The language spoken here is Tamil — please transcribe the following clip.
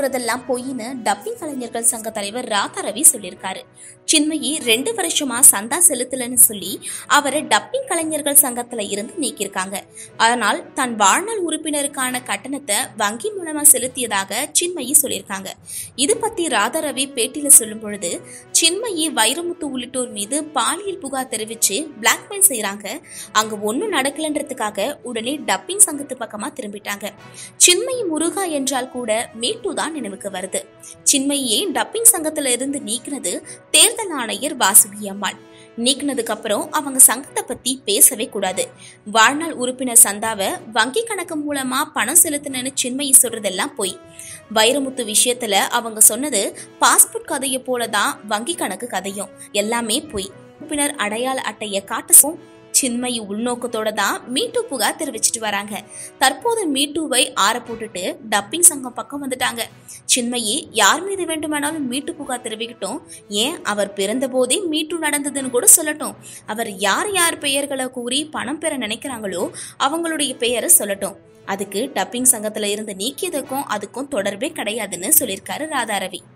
சொல்றதெல்லாம் பொய்ன்னு டப்பிங் கலைஞர்கள் சங்க தலைவர் ராதாரவி சொல்லியிருக்காரு சின்மயி ரெண்டு வருஷமா சந்தா செலுத்தலன்னு சொல்லி அவரை டப்பிங் கலைஞர்கள் சங்கத்துல இருந்து நீக்கியிருக்காங்க அதனால் தன் வாழ்நாள் உறுப்பினருக்கான கட்டணத்தை வங்கி மூலமா செலுத்தியதாக சின்மயி சொல்லியிருக்காங்க இது பத்தி ராதாரவி பேட்டியில சொல்லும் பொழுது சின்மயி வைரமுத்து உள்ளிட்டோர் மீது பாலியல் புகார் தெரிவிச்சு பிளாக்மெயில் செய்றாங்க அங்க ஒன்றும் நடக்கலன்றதுக்காக உடனே டப்பிங் சங்கத்து பக்கமா திரும்பிட்டாங்க சின்மயி முருகா என்றால் கூட மீட்டு தான் நினைவுக்கு வருது சின்மயியை டப்பிங் சங்கத்துல இருந்து நீக்கினது தேர்தல் ஆணையர் வாசுகி அம்மாள் நீக்கினதுக்கு அப்புறம் அவங்க சங்கத்தை பத்தி பேசவே கூடாது வாழ்நாள் உறுப்பினர் சந்தாவை வங்கி கணக்கு மூலமா பணம் செலுத்தினு சின்மயி சொல்றதெல்லாம் பொய் வைரமுத்து விஷயத்துல அவங்க சொன்னது பாஸ்போர்ட் கதையை போலதான் வங்கி கணக்கு கதையும் எல்லாமே பொய் உறுப்பினர் அடையாள அட்டையை காட்டவும் சின்மயி உள்நோக்கத்தோட தான் மீட்டு புகார் தெரிவிச்சிட்டு வராங்க தற்போது மீட்டுவை ஆற போட்டுட்டு டப்பிங் சங்கம் பக்கம் வந்துட்டாங்க சின்மயி யார் மீது வேண்டுமானாலும் மீட்டு புகார் தெரிவிக்கட்டும் ஏன் அவர் பிறந்த போதே மீட்டு நடந்ததுன்னு கூட சொல்லட்டும் அவர் யார் யார் பெயர்களை கூறி பணம் பெற நினைக்கிறாங்களோ அவங்களுடைய பெயரை சொல்லட்டும் அதுக்கு டப்பிங் சங்கத்துல இருந்து நீக்கியதுக்கும் அதுக்கும் தொடர்பே கிடையாதுன்னு சொல்லியிருக்காரு ராதாரவி